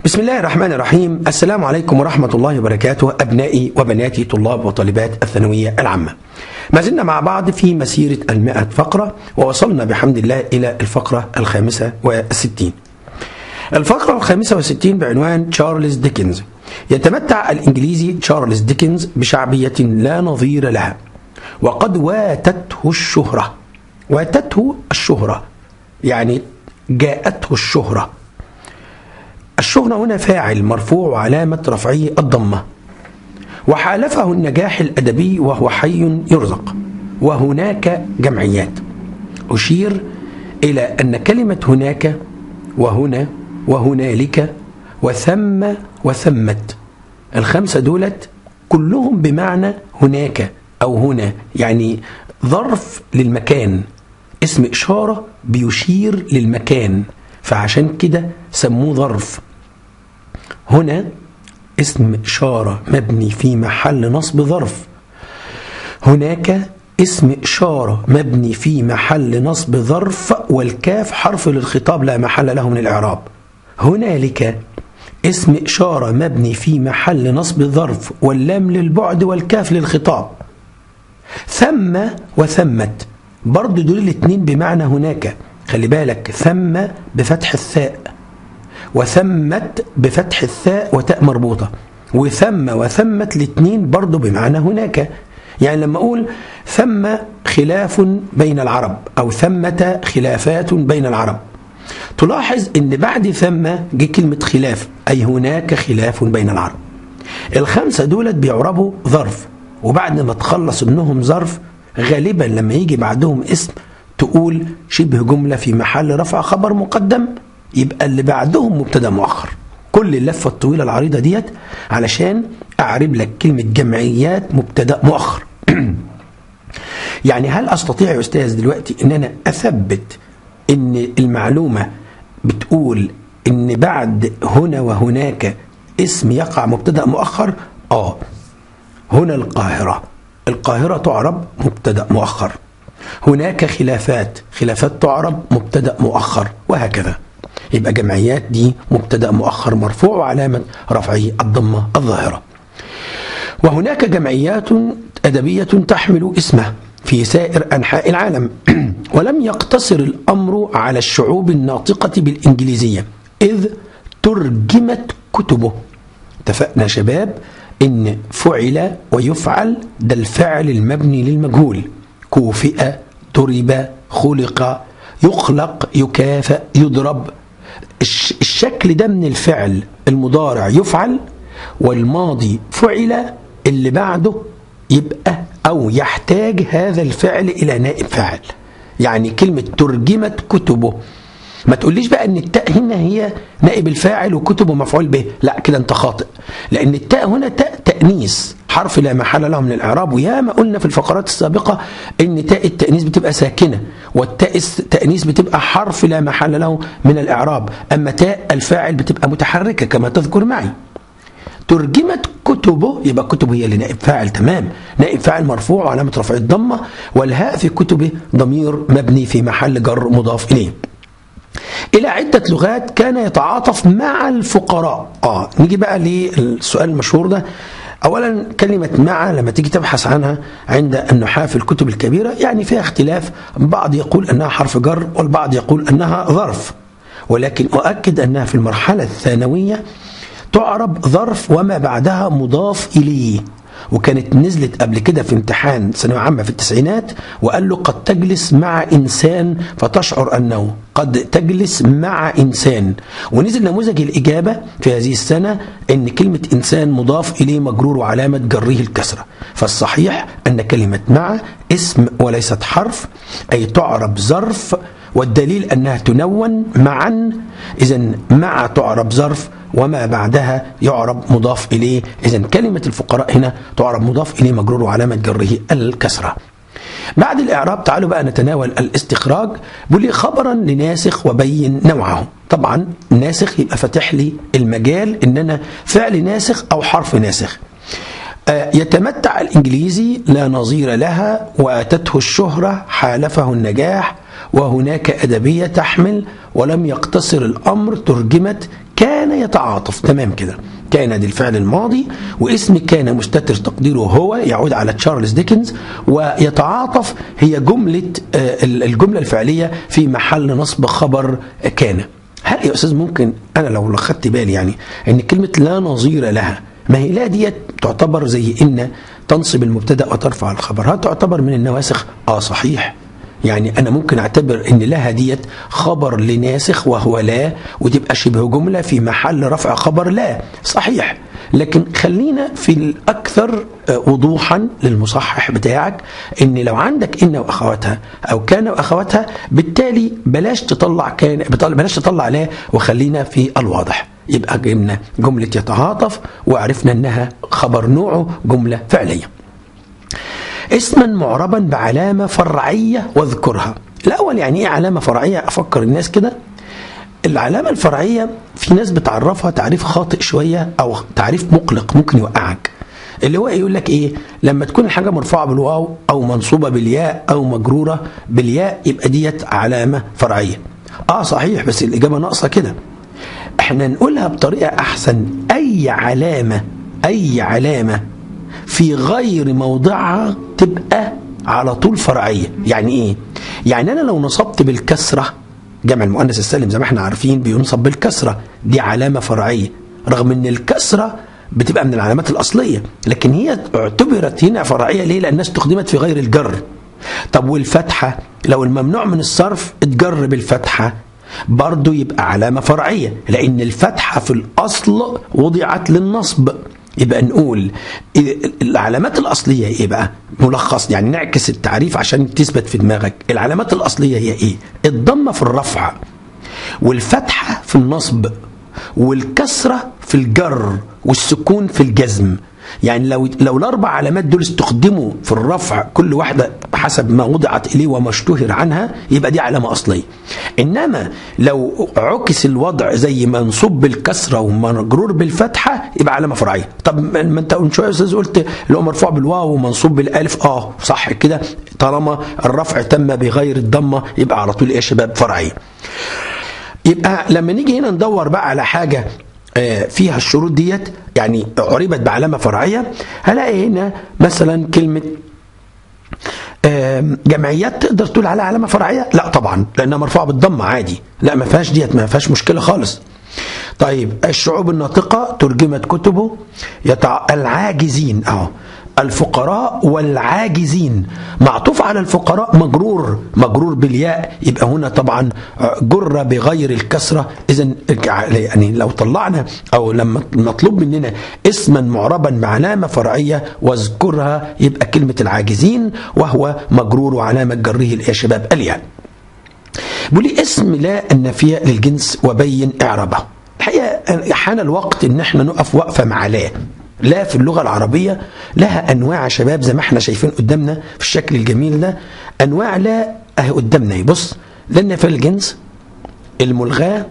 بسم الله الرحمن الرحيم السلام عليكم ورحمة الله وبركاته أبنائي وبناتي طلاب وطالبات الثانوية العامة ما زلنا مع بعض في مسيرة المئة فقرة ووصلنا بحمد الله إلى الفقرة الخامسة والستين الفقرة الخامسة والستين بعنوان تشارلز ديكنز يتمتع الإنجليزي تشارلز ديكنز بشعبية لا نظير لها وقد واتته الشهرة واتته الشهرة يعني جاءته الشهرة الشهرة هنا فاعل مرفوع وعلامة رفعه الضمة وحالفه النجاح الأدبي وهو حي يرزق وهناك جمعيات أشير إلى أن كلمة هناك وهنا وهنالك وثم وثمت الخمسة دولت كلهم بمعنى هناك أو هنا يعني ظرف للمكان اسم إشارة بيشير للمكان فعشان كده سموه ظرف هنا اسم إشارة مبني في محل نصب ظرف هناك اسم إشارة مبني في محل نصب ظرف والكاف حرف للخطاب لا محل له من الإعراب هنالك اسم إشارة مبني في محل نصب ظرف واللام للبعد والكاف للخطاب ثم وثمت برضو دول الاثنين بمعنى هناك خلي بالك ثم بفتح الثاء وثمت بفتح الثاء وتاء مربوطة وثم وثمت الاثنين برضو بمعنى هناك يعني لما أقول ثم خلاف بين العرب أو ثمة خلافات بين العرب تلاحظ ان بعد ثم جه كلمة خلاف أي هناك خلاف بين العرب الخمسة دولت بيعربوا ظرف وبعد ما تخلص انهم ظرف غالبا لما يجي بعدهم اسم تقول شبه جملة في محل رفع خبر مقدم يبقى اللي بعدهم مبتدا مؤخر كل اللفة الطويلة العريضة ديت علشان أعرب لك كلمة جمعيات مبتدا مؤخر يعني هل أستطيع يا أستاذ دلوقتي أن أنا أثبت أن المعلومة بتقول أن بعد هنا وهناك اسم يقع مبتدا مؤخر آه هنا القاهرة القاهرة تعرب مبتدا مؤخر هناك خلافات خلافات تعرب مبتدا مؤخر وهكذا يبقى جمعيات دي مبتدا مؤخر مرفوع وعلامه رفعه الضمه الظاهره وهناك جمعيات ادبيه تحمل اسمه في سائر انحاء العالم ولم يقتصر الامر على الشعوب الناطقه بالانجليزيه اذ ترجمت كتبه اتفقنا شباب ان فعل ويفعل ده الفعل المبني للمجهول كوفئ ضرب خلق يخلق يكافئ يضرب الشكل ده من الفعل المضارع يفعل والماضي فعل اللي بعده يبقى أو يحتاج هذا الفعل إلى نائب فاعل يعني كلمة ترجمت كتبه ما تقوليش بقى ان التاء هنا هي نائب الفاعل وكتبه مفعول به لا كده انت خاطئ لان التاء هنا تاء تانيث حرف لا محل له من الاعراب وياما قلنا في الفقرات السابقه ان تاء التانيث بتبقى ساكنه والتاء التانيث بتبقى حرف لا محل له من الاعراب اما تاء الفاعل بتبقى متحركه كما تذكر معي ترجمت كتبه يبقى كتبه هي اللي نائب فاعل تمام نائب فاعل مرفوع وعلامه رفع الضمه والهاء في كتبه ضمير مبني في محل جر مضاف اليه إلى عدة لغات كان يتعاطف مع الفقراء آه نيجي بقى للسؤال المشهور ده أولا كلمة مع لما تيجي تبحث عنها عند النحاة في الكتب الكبيرة يعني فيها اختلاف بعض يقول أنها حرف جر والبعض يقول أنها ظرف ولكن أؤكد أنها في المرحلة الثانوية تعرب ظرف وما بعدها مضاف إليه وكانت نزلت قبل كده في امتحان ثانوية عامة في التسعينات وقال له قد تجلس مع إنسان فتشعر أنه قد تجلس مع إنسان ونزل نموذج الإجابة في هذه السنة أن كلمة إنسان مضاف إليه مجرور وعلامة جره الكسرة فالصحيح أن كلمة مع اسم وليست حرف أي تعرب ظرف والدليل أنها تنون معا إذا مع تعرب ظرف وما بعدها يعرب مضاف إليه إذا كلمة الفقراء هنا تعرب مضاف إليه مجرور وعلامة جره الكسرة بعد الإعراب تعالوا بقى نتناول الاستخراج بيقول لي خبرا لناسخ وبين نوعه طبعا ناسخ يبقى فاتح لي المجال ان انا فعل ناسخ او حرف ناسخ يتمتع الانجليزي لا نظير لها واتته الشهره حالفه النجاح وهناك ادبيه تحمل ولم يقتصر الامر ترجمت كان يتعاطف تمام كده كان دي الفعل الماضي واسم كان مستتر تقديره هو يعود على تشارلز ديكنز ويتعاطف هي جملة آه، الجملة الفعلية في محل نصب خبر كان هل يا أستاذ ممكن أنا لو خدت بالي يعني أن كلمة لا نظير لها ما هي لا ديت تعتبر زي إن تنصب المبتدأ وترفع الخبر هل تعتبر من النواسخ؟ آه صحيح يعني أنا ممكن أعتبر أن لها ديت خبر لناسخ وهو لا وتبقى شبه جملة في محل رفع خبر لا صحيح لكن خلينا في الأكثر وضوحا للمصحح بتاعك ان لو عندك ان واخواتها او كان واخواتها بالتالي بلاش تطلع كان بلاش تطلع لا وخلينا في الواضح يبقى جبنا جملة يتعاطف وعرفنا انها خبر نوعه جملة فعلية اسما معربا بعلامة فرعية واذكرها الأول يعني إيه علامة فرعية أفكر الناس كده العلامة الفرعية في ناس بتعرفها تعريف خاطئ شوية أو تعريف مقلق ممكن يوقعك اللي هو يقول لك ايه لما تكون الحاجة مرفوعة بالواو او منصوبة بالياء او مجرورة بالياء يبقى ديت علامة فرعية اه صحيح بس الاجابة ناقصة كده احنا نقولها بطريقة احسن اي علامة اي علامة في غير موضعها تبقى على طول فرعية يعني ايه يعني انا لو نصبت بالكسرة جمع المؤنث السالم زي ما احنا عارفين بينصب بالكسرة دي علامة فرعية رغم ان الكسرة بتبقى من العلامات الأصلية لكن هي اعتبرت هنا فرعية ليه لأنها استخدمت في غير الجر طب والفتحة لو الممنوع من الصرف اتجر بالفتحة برضه يبقى علامة فرعية لأن الفتحة في الأصل وضعت للنصب يبقى نقول العلامات الأصلية إيه بقى ملخص يعني نعكس التعريف عشان تثبت في دماغك العلامات الأصلية هي إيه الضمة في الرفع والفتحة في النصب والكسرة في الجر والسكون في الجزم يعني لو لو الاربع علامات دول استخدموا في الرفع كل واحده حسب ما وضعت اليه وما اشتهر عنها يبقى دي علامه اصليه انما لو عكس الوضع زي منصوب بالكسره ومجرور بالفتحه يبقى علامه فرعيه طب ما انت من شويه يا استاذ قلت اللي هو مرفوع بالواو ومنصوب بالالف اه صح كده طالما الرفع تم بغير الضمه يبقى على طول ايه يا شباب فرعيه يبقى لما نيجي هنا ندور بقى على حاجه فيها الشروط ديت يعني عربت بعلامه فرعيه هلاقي هنا مثلا كلمه جمعيات تقدر تقول عليها علامه فرعيه؟ لا طبعا لانها مرفوعه بالضمه عادي، لا ما فيهاش ديت ما فيهاش مشكله خالص. طيب الشعوب الناطقه ترجمت كتبه يتع... العاجزين اهو الفقراء والعاجزين معطوف على الفقراء مجرور مجرور بالياء يبقى هنا طبعا جر بغير الكسرة إذا يعني لو طلعنا أو لما مطلوب مننا اسما معربا بعلامة فرعية واذكرها يبقى كلمة العاجزين وهو مجرور وعلامة جره يا شباب الياء بيقول لي اسم لا النافية للجنس وبين إعرابه الحقيقة حان الوقت إن احنا نقف وقفة مع لا لا في اللغة العربية لها أنواع شباب زي ما احنا شايفين قدامنا في الشكل الجميل ده أنواع لا أهي قدامنا بص لأن في الجنس الملغاة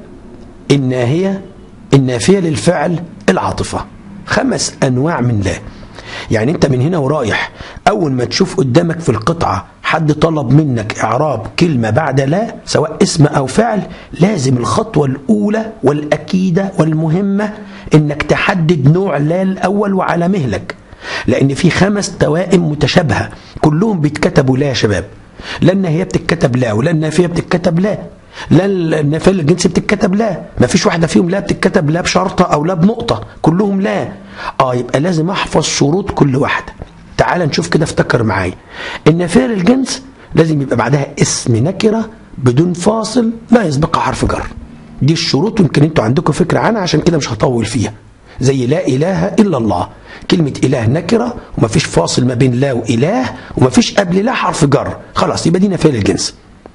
الناهية النافية للفعل العاطفة خمس أنواع من لا يعني أنت من هنا ورايح أول ما تشوف قدامك في القطعة حد طلب منك إعراب كلمة بعد لا سواء اسم أو فعل لازم الخطوة الأولى والأكيدة والمهمة إنك تحدد نوع لا الأول وعلى مهلك لأن في خمس توائم متشابهة كلهم بيتكتبوا لا يا شباب لأن هي بتتكتب لا ولأن فيها بتتكتب لا لا النافيه الجنس بتتكتب لا ما فيش واحده فيهم لا بتتكتب لا بشرطه او لا بنقطه كلهم لا اه يبقى لازم احفظ شروط كل واحده تعال نشوف كده افتكر معايا النافيه للجنس لازم يبقى بعدها اسم نكره بدون فاصل لا يسبقها حرف جر دي الشروط يمكن انتوا عندكم فكره عنها عشان كده مش هطول فيها زي لا اله الا الله كلمه اله نكره ومفيش فاصل ما بين لا واله ومفيش قبل لا حرف جر خلاص يبقى دي نافيه للجنس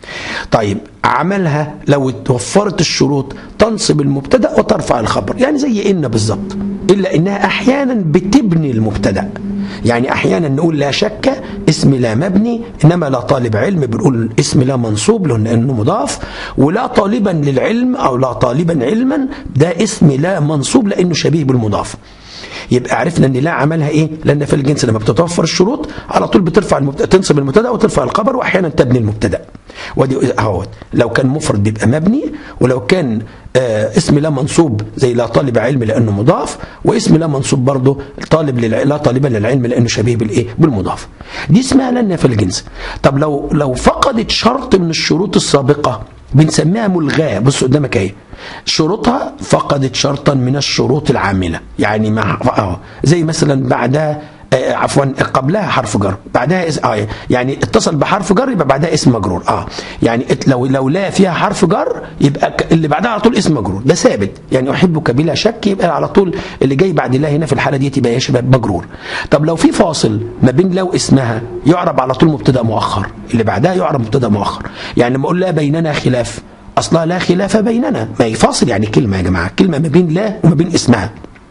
طيب عملها لو توفرت الشروط تنصب المبتدا وترفع الخبر يعني زي ان بالظبط الا انها احيانا بتبني المبتدا يعني احيانا نقول لا شك اسم لا مبني انما لا طالب علم بنقول اسم لا منصوب لانه مضاف ولا طالبا للعلم او لا طالبا علما ده اسم لا منصوب لانه شبيه بالمضاف يبقى عرفنا ان لا عملها ايه لان في الجنس لما بتتوفر الشروط على طول بترفع المبتدأ تنصب المبتدا وترفع الخبر واحيانا تبني المبتدا ودي اهوت لو كان مفرد بيبقى مبني ولو كان آه اسم لا منصوب زي لا طالب علم لانه مضاف واسم لا منصوب برضه طالب للع... لا طالبا للعلم لانه شبيه بالايه بالمضاف دي اسمها لن في الجنس طب لو لو فقدت شرط من الشروط السابقه بنسميها ملغاه بص قدامك اهي شروطها فقدت شرطا من الشروط العامله يعني مع اه زي مثلا بعدها آه عفوا قبلها حرف جر بعدها اس... اه يعني اتصل بحرف جر يبقى بعدها اسم مجرور اه يعني لو لو لا فيها حرف جر يبقى اللي بعدها على طول اسم مجرور ده ثابت يعني احبك بلا شك يبقى على طول اللي جاي بعد لا هنا في الحاله دي يبقى يا شباب مجرور طب لو في فاصل ما بين لو اسمها يعرب على طول مبتدا مؤخر اللي بعدها يعرب مبتدا مؤخر يعني لما اقول لا بيننا خلاف اصلها لا خلاف بيننا ما هي فاصل يعني كلمه يا جماعه كلمه ما بين لا وما بين اسمها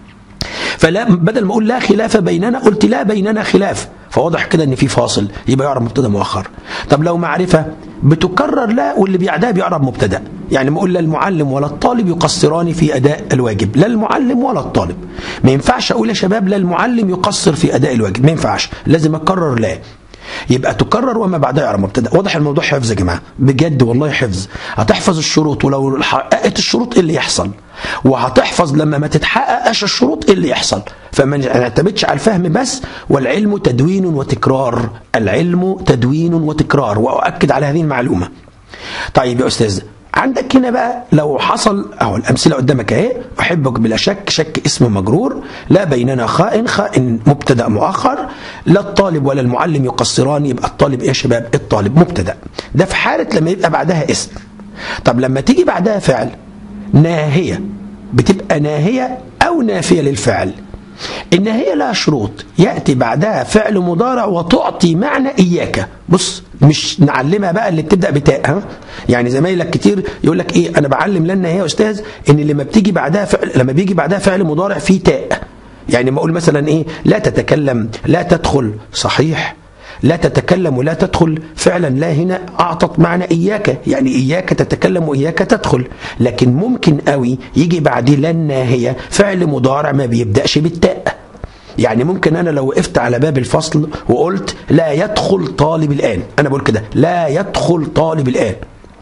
فلا بدل ما اقول لا خلاف بيننا قلت لا بيننا خلاف فواضح كده ان في فاصل يبقى يعرب مبتدا مؤخر طب لو معرفه بتكرر لا واللي بعدها بيعرب مبتدا يعني ما اقول لا المعلم ولا الطالب يقصران في اداء الواجب لا المعلم ولا الطالب ما ينفعش اقول يا شباب لا المعلم يقصر في اداء الواجب ما ينفعش لازم اكرر لا يبقى تكرر وما بعدها يعرب مبتدا واضح الموضوع حفظ يا جماعه بجد والله حفظ هتحفظ الشروط ولو حققت الشروط ايه اللي يحصل وهتحفظ لما ما تتحققش الشروط ايه اللي يحصل فما نعتمدش على الفهم بس والعلم تدوين وتكرار العلم تدوين وتكرار واؤكد على هذه المعلومه طيب يا استاذ عندك هنا بقى لو حصل اهو الامثله قدامك اهي احبك بلا شك شك اسم مجرور لا بيننا خائن خائن مبتدا مؤخر لا الطالب ولا المعلم يقصران يبقى الطالب ايه يا شباب الطالب مبتدا ده في حاله لما يبقى بعدها اسم طب لما تيجي بعدها فعل ناهيه بتبقى ناهيه او نافيه للفعل الناهيه لها شروط ياتي بعدها فعل مضارع وتعطي معنى اياك بص مش نعلمها بقى اللي بتبدا بتاء ها يعني زمايلك كتير يقول لك ايه انا بعلم لنا هي يا استاذ ان لما بتيجي بعدها فعل لما بيجي بعدها فعل مضارع فيه تاء يعني ما اقول مثلا ايه لا تتكلم لا تدخل صحيح لا تتكلم ولا تدخل فعلا لا هنا أعطت معنى إياك يعني إياك تتكلم وإياك تدخل لكن ممكن قوي يجي بعديه لا الناهية فعل مضارع ما بيبدأش بالتاء يعني ممكن أنا لو وقفت على باب الفصل وقلت لا يدخل طالب الآن أنا بقول كده لا يدخل طالب الآن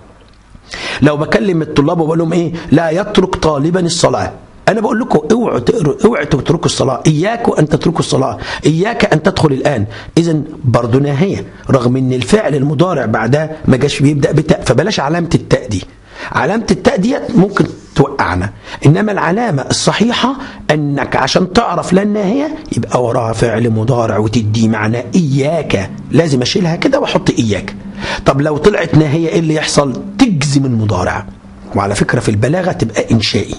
لو بكلم الطلاب وبقول لهم إيه لا يترك طالبا الصلاة انا بقول لكم اوعوا تقروا اوعوا تتركوا الصلاه اياكم ان تتركوا الصلاه اياك ان تدخل الان اذا برضه ناهيه رغم ان الفعل المضارع بعدها ما جاش بيبدا بتاء فبلاش علامه التاء دي علامه التاء ديت ممكن توقعنا انما العلامه الصحيحه انك عشان تعرف لا الناهيه يبقى وراها فعل مضارع وتدي معنى اياك لازم اشيلها كده واحط اياك طب لو طلعت ناهيه ايه اللي يحصل تجزم المضارع وعلى فكره في البلاغه تبقى انشائي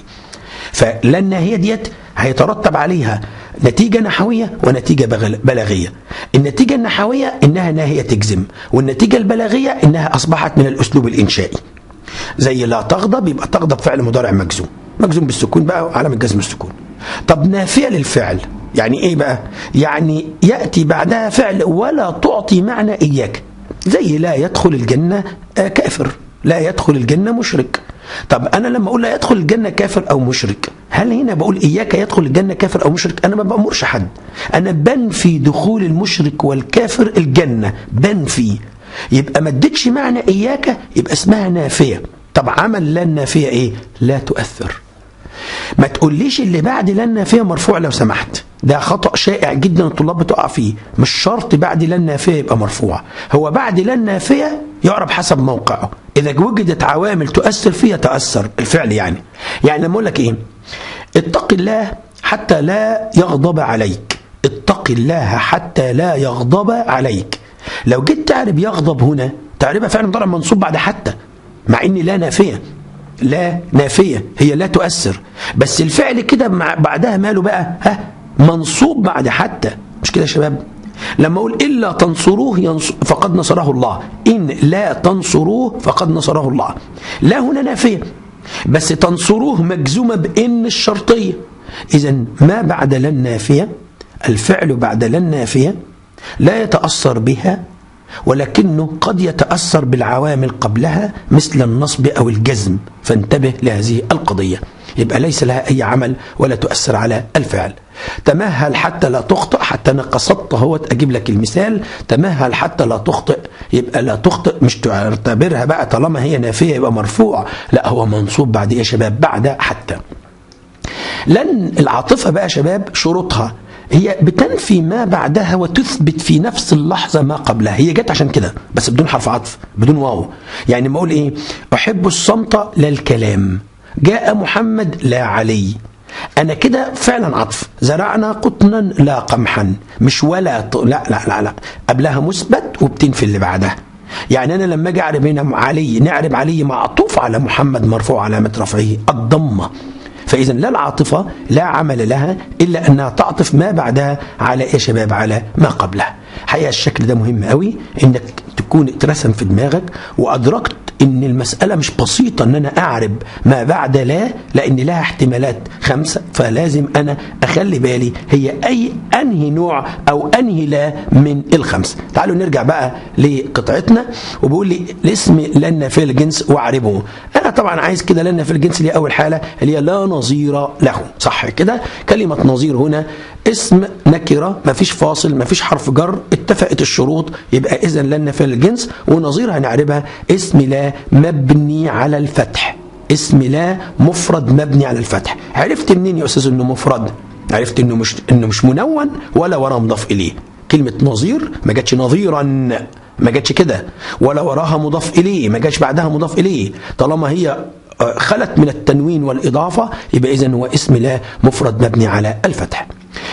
فلان هي ديت هيترتب عليها نتيجة نحوية ونتيجة بلاغية النتيجة النحوية إنها ناهية تجزم والنتيجة البلاغية إنها أصبحت من الأسلوب الإنشائي زي لا تغضب يبقى تغضب فعل مضارع مجزوم مجزوم بالسكون بقى وعلامة جزم السكون طب نافية للفعل يعني ايه بقى يعني يأتي بعدها فعل ولا تعطي معنى إياك زي لا يدخل الجنة كافر لا يدخل الجنة مشرك طب أنا لما أقول لا يدخل الجنة كافر أو مشرك هل هنا بقول إياك يدخل الجنة كافر أو مشرك أنا ما بأمرش حد أنا بنفي دخول المشرك والكافر الجنة بنفي يبقى ما اديتش معنى إياك يبقى اسمها نافية طب عمل لا النافية إيه لا تؤثر ما تقوليش اللي بعد لا النافية مرفوع لو سمحت ده خطأ شائع جدا الطلاب بتقع فيه مش شرط بعد لا النافية يبقى مرفوع هو بعد لا النافية يعرف حسب موقعه إذا وجدت عوامل تؤثر فيه يتأثر الفعل يعني يعني لما أقول لك إيه اتق الله حتى لا يغضب عليك اتق الله حتى لا يغضب عليك لو جيت تعرب يغضب هنا تعربها فعل مضارع منصوب بعد حتى مع ان لا نافيه لا نافيه هي لا تؤثر بس الفعل كده بعدها ماله بقى ها منصوب بعد حتى مش كده يا شباب لما اقول الا تنصروه ينصر فقد نصره الله ان لا تنصروه فقد نصره الله لا هنا نافيه بس تنصروه مجزومه بان الشرطيه اذا ما بعد لا النافيه الفعل بعد لا النافيه لا يتاثر بها ولكنه قد يتأثر بالعوامل قبلها مثل النصب أو الجزم فانتبه لهذه القضية يبقى ليس لها أي عمل ولا تؤثر على الفعل تمهل حتى لا تخطئ حتى أنا قصدت هو أجيب لك المثال تمهل حتى لا تخطئ يبقى لا تخطئ مش تعتبرها بقى طالما هي نافية يبقى مرفوع لا هو منصوب بعد إيه يا شباب بعد حتى لن العاطفة بقى يا شباب شروطها هي بتنفي ما بعدها وتثبت في نفس اللحظة ما قبلها هي جت عشان كده بس بدون حرف عطف بدون واو يعني ما اقول ايه احب الصمت لا الكلام جاء محمد لا علي انا كده فعلا عطف زرعنا قطنا لا قمحا مش ولا ط... لا لا لا لا قبلها مثبت وبتنفي اللي بعدها يعني انا لما اجي اعرب هنا علي نعرب علي معطوف على محمد مرفوع علامه رفعه الضمه فإذا لا العاطفة لا عمل لها إلا أنها تعطف ما بعدها على يا شباب على ما قبلها حقيقة الشكل ده مهم قوي إنك تكون اترسم في دماغك وأدركت ان المسألة مش بسيطة ان انا اعرب ما بعد لا لان لها احتمالات خمسة فلازم انا اخلي بالي هي اي انهي نوع او انهي لا من الخمسة تعالوا نرجع بقى لقطعتنا وبيقول لي الاسم لنا في الجنس واعربه انا طبعا عايز كده لنا في الجنس اللي اول حالة اللي هي لا نظير له صح كده كلمة نظير هنا اسم نكرة ما فيش فاصل ما فيش حرف جر اتفقت الشروط يبقى اذا لنا في الجنس ونظير هنعربها اسم لا مبني على الفتح اسم لا مفرد مبني على الفتح عرفت منين يا استاذ انه مفرد عرفت انه مش انه مش منون ولا وراه مضاف اليه كلمه نظير ما جاتش نظيرا ما جاتش كده ولا وراها مضاف اليه ما جاتش بعدها مضاف اليه طالما هي خلت من التنوين والاضافه يبقى اذا هو اسم لا مفرد مبني على الفتح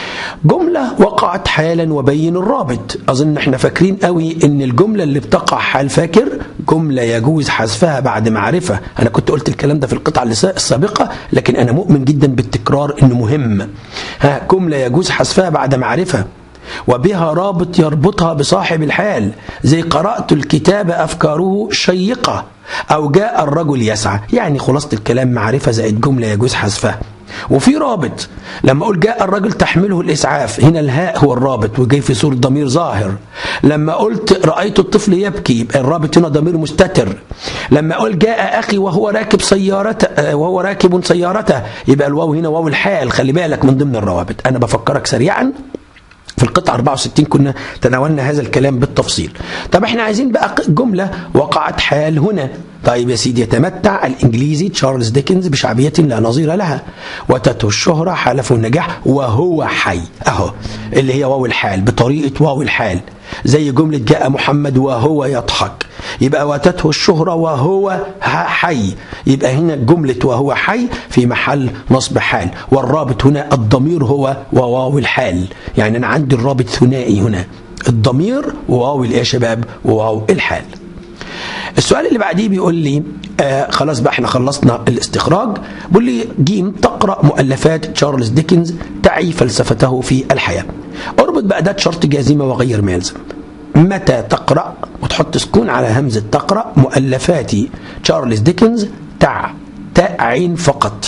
جملة وقعت حالا وبين الرابط أظن احنا فاكرين قوي ان الجملة اللي بتقع حال فاكر جملة يجوز حذفها بعد معرفة أنا كنت قلت الكلام ده في القطعة السابقة لكن أنا مؤمن جدا بالتكرار انه مهم ها جملة يجوز حذفها بعد معرفة وبها رابط يربطها بصاحب الحال زي قرأت الكتاب أفكاره شيقة أو جاء الرجل يسعى يعني خلاصة الكلام معرفة زائد جملة يجوز حذفها وفي رابط لما اقول جاء الرجل تحمله الاسعاف هنا الهاء هو الرابط وجاي في صوره ضمير ظاهر لما قلت رايت الطفل يبكي يبقى الرابط هنا ضمير مستتر لما اقول جاء اخي وهو راكب سيارته وهو راكب سيارته يبقى الواو هنا واو الحال خلي بالك من ضمن الروابط انا بفكرك سريعا في القطعة 64 كنا تناولنا هذا الكلام بالتفصيل طب احنا عايزين بقى جملة وقعت حال هنا طيب يا سيدي يتمتع الإنجليزي تشارلز ديكنز بشعبية لا نظير لها وتته الشهرة حلف النجاح وهو حي أهو اللي هي واو الحال بطريقة واو الحال زي جملة جاء محمد وهو يضحك يبقى واتته الشهرة وهو حي يبقى هنا جملة وهو حي في محل نصب حال والرابط هنا الضمير هو وواو الحال يعني أنا عندي الرابط ثنائي هنا الضمير وواو يا شباب وواو الحال السؤال اللي بعديه بيقول لي آه خلاص بقى احنا خلصنا الاستخراج بيقول لي جيم تقرا مؤلفات تشارلز ديكنز تعي فلسفته في الحياه اربط باداه شرط جازمه وغير ما يلزم متى تقرا وتحط سكون على همزه تقرا مؤلفات تشارلز ديكنز تع تاء عين فقط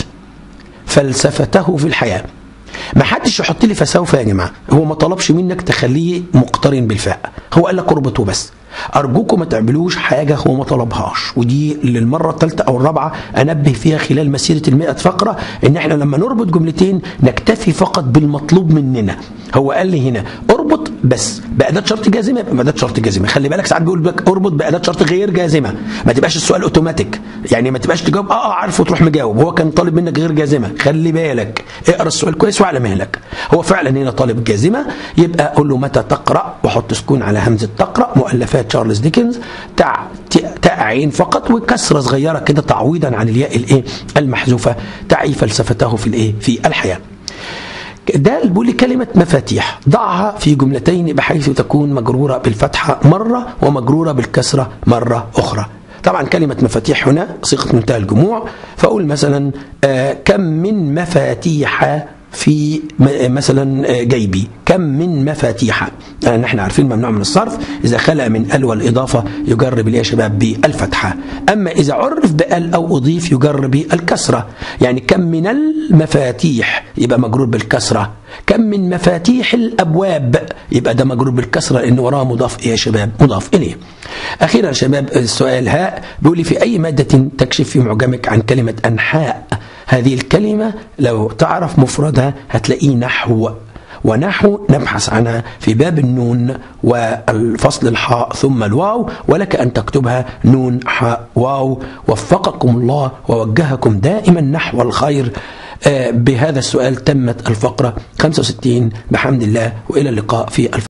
فلسفته في الحياه ما حدش يحط لي فسوف يا جماعه هو ما طلبش منك تخليه مقترن بالفاء هو قال لك اربطه بس أرجوكم ما تعملوش حاجة هو ما طلبهاش ودي للمرة الثالثة أو الرابعة أنبه فيها خلال مسيرة المئة فقرة إن إحنا لما نربط جملتين نكتفي فقط بالمطلوب مننا هو قال لي هنا اربط بس بأداة شرط جازمة يبقى بأداة شرط جازمة خلي بالك ساعات بيقول لك اربط بأداة شرط غير جازمة ما تبقاش السؤال اوتوماتيك يعني ما تبقاش تجاوب اه اه عارف وتروح مجاوب هو كان طالب منك غير جازمة خلي بالك اقرا السؤال كويس وعلى مهلك هو فعلا هنا طالب جازمة يبقى قول له متى تقرأ وحط سكون على همزة تقرأ مؤلفات تشارلز ديكنز تاء تاء عين فقط وكسرة صغيرة كده تعويضا عن الياء الايه المحذوفة تعي فلسفته في الايه في الحياه ده بيقول لي كلمة مفاتيح ضعها في جملتين بحيث تكون مجرورة بالفتحة مرة ومجرورة بالكسرة مرة أخرى طبعا كلمة مفاتيح هنا صيغة منتهى الجموع فأقول مثلا آه كم من مفاتيح في مثلا جيبي كم من مفاتيح يعني نحن عارفين ممنوع من الصرف إذا خلق من ال والإضافة يجر باليا شباب بالفتحة أما إذا عرف بال أو أضيف يجر بالكسرة يعني كم من المفاتيح يبقى مجرور بالكسرة كم من مفاتيح الأبواب يبقى ده مجرور بالكسرة لأن وراه مضاف إيه يا شباب مضاف إليه أخيرا شباب السؤال هاء بيقول لي في أي مادة تكشف في معجمك عن كلمة أنحاء هذه الكلمة لو تعرف مفردها هتلاقيه نحو ونحو نبحث عنها في باب النون والفصل الحاء ثم الواو ولك أن تكتبها نون حاء واو وفقكم الله ووجهكم دائما نحو الخير بهذا السؤال تمت الفقرة 65 بحمد الله وإلى اللقاء في الفقرة